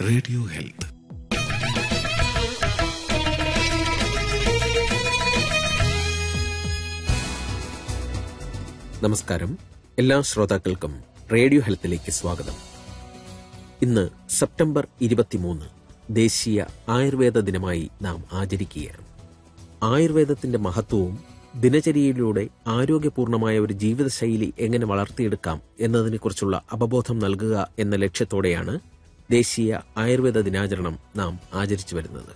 radio health നമസ്കാരം എല്ലാ ശ്രോതാക്കൾക്കും റേഡിയോ ഹെൽത്തിലേക്ക് സ്വാഗതം ഇന്ന് സെപ്റ്റംബർ ഇരുപത്തിമൂന്ന് ദേശീയ ആയുർവേദ ദിനമായി നാം ആചരിക്കുകയാണ് ആയുർവേദത്തിന്റെ മഹത്വവും ദിനചര്യയിലൂടെ ആരോഗ്യപൂർണമായ ഒരു ജീവിതശൈലി എങ്ങനെ വളർത്തിയെടുക്കാം എന്നതിനെക്കുറിച്ചുള്ള അവബോധം നൽകുക എന്ന ലക്ഷ്യത്തോടെയാണ് ദേശീയ ആയുർവേദ ദിനാചരണം നാം ആചരിച്ചു വരുന്നത്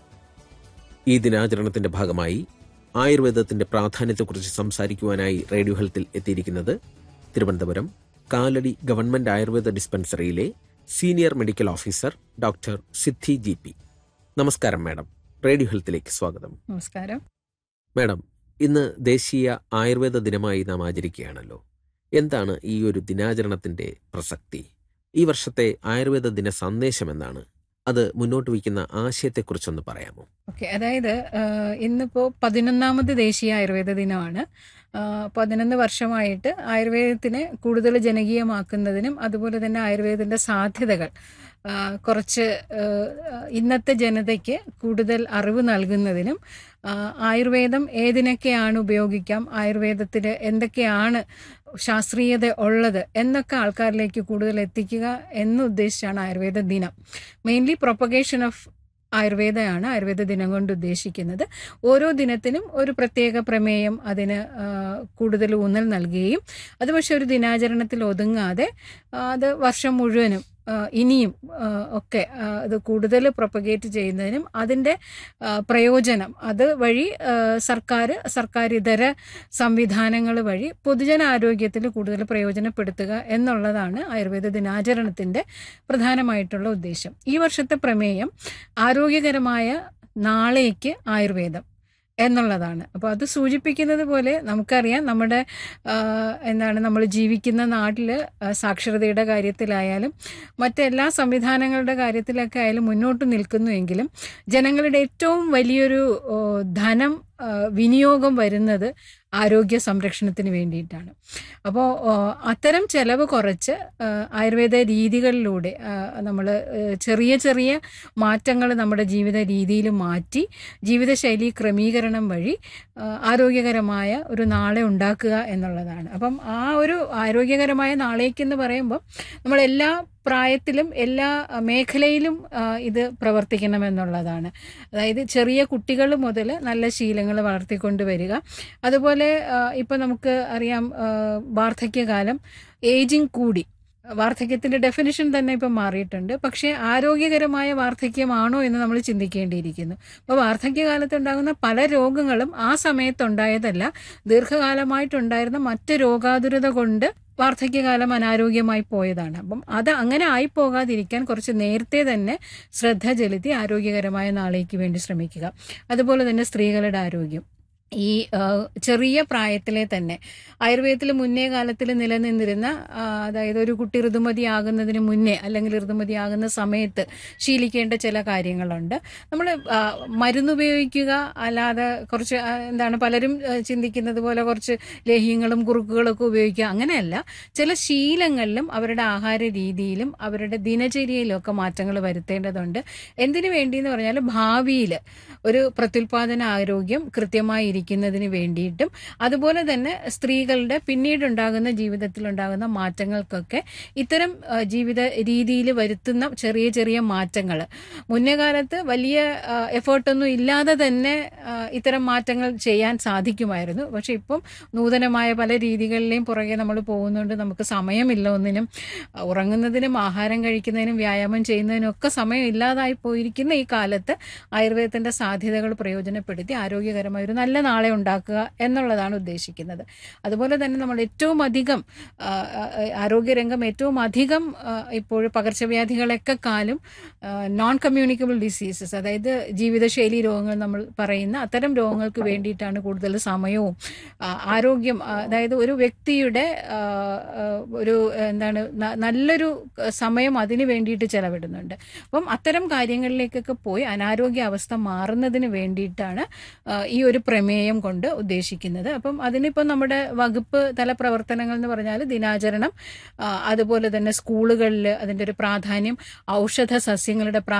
ഈ ദിനാചരണത്തിന്റെ ഭാഗമായി ആയുർവേദത്തിന്റെ പ്രാധാന്യത്തെക്കുറിച്ച് സംസാരിക്കുവാനായി റേഡിയോ ഹെൽത്തിൽ എത്തിയിരിക്കുന്നത് തിരുവനന്തപുരം കാലടി ഗവൺമെന്റ് ആയുർവേദ ഡിസ്പെൻസറിയിലെ senior medical officer doctor Siddhi G P നമസ്കാരം മാഡം റേഡിയോ ഹെൽത്തിലേക്ക് സ്വാഗതം നമസ്കാരം മാഡം ഇന്ന് ദേശീയ ആയുർവേദ ദിനമായി നാം ആചരിക്കുകയാണല്ലോ എന്താണ് ഈ ഒരു ദിനാചരണത്തിന്റെ പ്രസക്തി ഈ വർഷത്തെ ആയുർവേദ ദിന സന്ദേശം എന്താണ് അത് മുന്നോട്ട് വയ്ക്കുന്ന ആശയത്തെക്കുറിച്ചൊന്ന് പറയാമോ ഓക്കെ അതായത് ആഹ്, ഇന്നിപ്പോ പതിനൊന്നാമത് ദേശീയ ആയുർവേദ ദിനമാണ് ആഹ്, പതിനൊന്ന് വർഷമായിട്ട് ആയുർവേദത്തിനെ കൂടുതൽ ജനകീയമാക്കുന്നതിനും അതുപോലെ തന്നെ ആയുർവേദത്തിന്റെ സാധ്യതകൾ ആഹ്, കുറച്ച് ആഹ്, ഇന്നത്തെ ജനതയ്ക്ക് കൂടുതൽ അറിവ് നൽകുന്നതിനും ആഹ്, ആയുർവേദം ഏതിനൊക്കെയാണ് ഉപയോഗിക്കാം ആയുർവേദത്തിൽ എന്തൊക്കെയാണ് ശാസ്ത്രീയത ഉള്ളത് എന്നൊക്കെ ആൾക്കാരിലേക്ക് കൂടുതൽ എത്തിക്കുക എന്നുദ്ദേശിച്ചാണ് ആയുർവേദ ദിനം മെയിൻലി പ്രൊപ്പഗേഷൻ ഓഫ് ആയുർവേദമാണ് ആയുർവേദ ദിനം കൊണ്ട് ഉദ്ദേശിക്കുന്നത് ഓരോ ദിനത്തിനും ഒരു പ്രത്യേക പ്രമേയം അതിന് ആ, കൂടുതൽ ഊന്നൽ നൽകുകയും അത് പക്ഷെ ഒരു ദിനാചരണത്തിൽ ഒതുങ്ങാതെ ആ, അത് വർഷം മുഴുവനും ആ, ഇനിയും ആ, ഒക്കെ ആ, അത് കൂടുതൽ പ്രൊപ്പഗേറ്റ് ചെയ്യുന്നതിനും അതിൻ്റെ ആ, പ്രയോജനം അത് വഴി ആ, സർക്കാർ സർക്കാരിതര സംവിധാനങ്ങൾ വഴി പൊതുജനാരോഗ്യത്തിൽ കൂടുതൽ പ്രയോജനപ്പെടുത്തുക എന്നുള്ളതാണ് ആയുർവേദ ദിനാചരണത്തിൻ്റെ പ്രധാനമായിട്ടുള്ള ഉദ്ദേശം ഈ വർഷത്തെ പ്രമേയം ആരോഗ്യകരമായ നാളേക്ക് ആയുർവേദം എന്നുള്ളതാണ് അപ്പോൾ അത് സൂചിപ്പിക്കുന്നത് പോലെ നമുക്കറിയാം നമ്മുടെ ആ, എന്താണ് നമ്മൾ ജീവിക്കുന്ന നാട്ടിൽ സാക്ഷരതയുടെ കാര്യത്തിലായാലും മറ്റെല്ലാ സംവിധാനങ്ങളുടെ കാര്യത്തിലൊക്കെ ആയാലും മുന്നോട്ട് നിൽക്കുന്നുവെങ്കിലും ജനങ്ങളുടെ ഏറ്റവും വലിയൊരു ഓ, ധനം ആ, വിനിയോഗം വരുന്നത് ആരോഗ്യ സംരക്ഷണത്തിന് വേണ്ടിയിട്ടാണ് അപ്പോൾ അത്തരം ചെലവ് കുറച്ച് ആ, ആയുർവേദ രീതികളിലൂടെ നമ്മൾ ചെറിയ ചെറിയ മാറ്റങ്ങൾ നമ്മുടെ ജീവിത രീതിയിൽ മാറ്റി ജീവിതശൈലി ക്രമീകരണം വഴി ആ, ആരോഗ്യകരമായ ഒരു നാളെ ഉണ്ടാക്കുക എന്നുള്ളതാണ് അപ്പം ആ ഒരു ആരോഗ്യകരമായ നാളേക്കെന്ന് പറയുമ്പോൾ നമ്മൾ എല്ലാ പ്രായത്തിലും എല്ലാ ആ, മേഖലയിലും ആ, ഇത് പ്രവർത്തിക്കണമെന്നുള്ളതാണ് അതായത് ചെറിയ കുട്ടികൾ മുതൽ നല്ല ശീലങ്ങൾ വളർത്തിക്കൊണ്ട് വരിക അതുപോലെ ഇപ്പം നമുക്ക് അറിയാം ആ, വാർദ്ധക്യകാലം ഏജിങ് കൂടി വാർദ്ധക്യത്തിന്റെ ഡെഫിനിഷൻ തന്നെ ഇപ്പം മാറിയിട്ടുണ്ട് പക്ഷേ ആരോഗ്യകരമായ വാർദ്ധക്യമാണോ എന്ന് നമ്മൾ ചിന്തിക്കേണ്ടിയിരിക്കുന്നു അപ്പോൾ വാർദ്ധക്യകാലത്ത് ഉണ്ടാകുന്ന പല രോഗങ്ങളും ആ സമയത്തുണ്ടായതല്ല ദീർഘകാലമായിട്ടുണ്ടായിരുന്ന മറ്റ് രോഗാതുരത കൊണ്ട് വാർദ്ധക്യകാലം അനാരോഗ്യമായി പോയതാണ് അപ്പം അത് അങ്ങനെ ആയിപ്പോകാതിരിക്കാൻ കുറച്ച് നേരത്തെ തന്നെ ശ്രദ്ധ ചെലുത്തി ആരോഗ്യകരമായ നാളേക്ക് വേണ്ടി ശ്രമിക്കുക അതുപോലെ തന്നെ സ്ത്രീകളുടെ ആരോഗ്യം ഈ ആ, ചെറിയ പ്രായത്തിലെ തന്നെ ആയുർവേദത്തിൽ മുന്നേ കാലത്തിൽ നിലനിന്നിരുന്ന ആ, അതായത് ഒരു കുട്ടി ഋതുമതിയാകുന്നതിന് മുന്നേ അല്ലെങ്കിൽ ഋതുമതിയാകുന്ന സമയത്ത് ശീലിക്കേണ്ട ചില കാര്യങ്ങളുണ്ട് നമ്മൾ മരുന്ന് ഉപയോഗിക്കുക അല്ലാതെ കുറച്ച് ആ, എന്താണ് പലരും ആ, ചിന്തിക്കുന്നത് പോലെ കുറച്ച് ലേഹ്യങ്ങളും കുറുക്കുകളൊക്കെ ഉപയോഗിക്കുക അങ്ങനെയല്ല ചില ശീലങ്ങളിലും അവരുടെ ആഹാര രീതിയിലും അവരുടെ ദിനചര്യയിലും ഒക്കെ മാറ്റങ്ങൾ വരുത്തേണ്ടതുണ്ട് എന്തിനു വേണ്ടി എന്ന് പറഞ്ഞാൽ ഭാവിയിൽ ഒരു പ്രത്യുൽപാദന ആരോഗ്യം കൃത്യമായി ഇരിക്കുന്നതിന് വേണ്ടിയിട്ടും അതുപോലെ തന്നെ സ്ത്രീകളുടെ പിന്നീടുണ്ടാകുന്ന ജീവിതത്തിലുണ്ടാകുന്ന മാറ്റങ്ങൾക്കൊക്കെ ഇത്തരം ആ, ജീവിത രീതിയിൽ വരുത്തുന്ന ചെറിയ ചെറിയ മാറ്റങ്ങൾ മുന്നേ കാലത്ത് വലിയ എഫേർട്ടൊന്നും ഇല്ലാതെ തന്നെ ആ, ഇത്തരം മാറ്റങ്ങൾ ചെയ്യാൻ സാധിക്കുമായിരുന്നു പക്ഷെ ഇപ്പം നൂതനമായ പല രീതികളിലെയും പുറകെ നമ്മൾ പോകുന്നുണ്ട് നമുക്ക് സമയമില്ല ഒന്നിനും ആ, ഉറങ്ങുന്നതിനും ആഹാരം കഴിക്കുന്നതിനും വ്യായാമം ചെയ്യുന്നതിനും ഒക്കെ സമയം ഇല്ലാതായി പോയിരിക്കുന്ന ഈ കാലത്ത് ആയുർവേദത്തിന്റെ സാധ്യതകൾ പ്രയോജനപ്പെടുത്തി ആരോഗ്യകരമായ ഒരു നല്ല നാളെ ഉണ്ടാക്കുക എന്നുള്ളതാണ് ഉദ്ദേശിക്കുന്നത് അതുപോലെ തന്നെ നമ്മൾ ഏറ്റവും അധികം ആ, ആ, ആരോഗ്യരംഗം ഏറ്റവും അധികം ആ, ഇപ്പോൾ പകർച്ചവ്യാധികളൊക്കെ കാലും നോൺ കമ്മ്യൂണിക്കബിൾ ഡിസീസസ് അതായത് ജീവിതശൈലി രോഗങ്ങൾ നമ്മൾ പറയുന്ന അത്തരം രോഗങ്ങൾക്ക് വേണ്ടിയിട്ടാണ് കൂടുതൽ സമയവും ആ, ആരോഗ്യം ആ, അതായത് ഒരു വ്യക്തിയുടെ ആ, ആ, ഒരു എന്താണ് ന- നല്ലൊരു സമയം അതിന് വേണ്ടിയിട്ട് ചെലവിടുന്നുണ്ട് അപ്പം അത്തരം കാര്യങ്ങളിലേക്കൊക്കെ പോയി അനാരോഗ്യ അവസ്ഥ മാറുന്നതിന് വേണ്ടിയിട്ടാണ് ആ, ഈ ഒരു പ്രമേയം കൊണ്ട് ഉദ്ദേശിക്കുന്നത് അപ്പം അതിനിപ്പം നമ്മുടെ വകുപ്പ് തല പ്രവർത്തനങ്ങൾ എന്ന് പറഞ്ഞാൽ ദിനാചരണം ആ, അതുപോലെ തന്നെ സ്കൂളുകളിൽ അതിൻ്റെ ഒരു പ്രാധാന്യം ഔഷധ സസ്യങ്ങളുടെ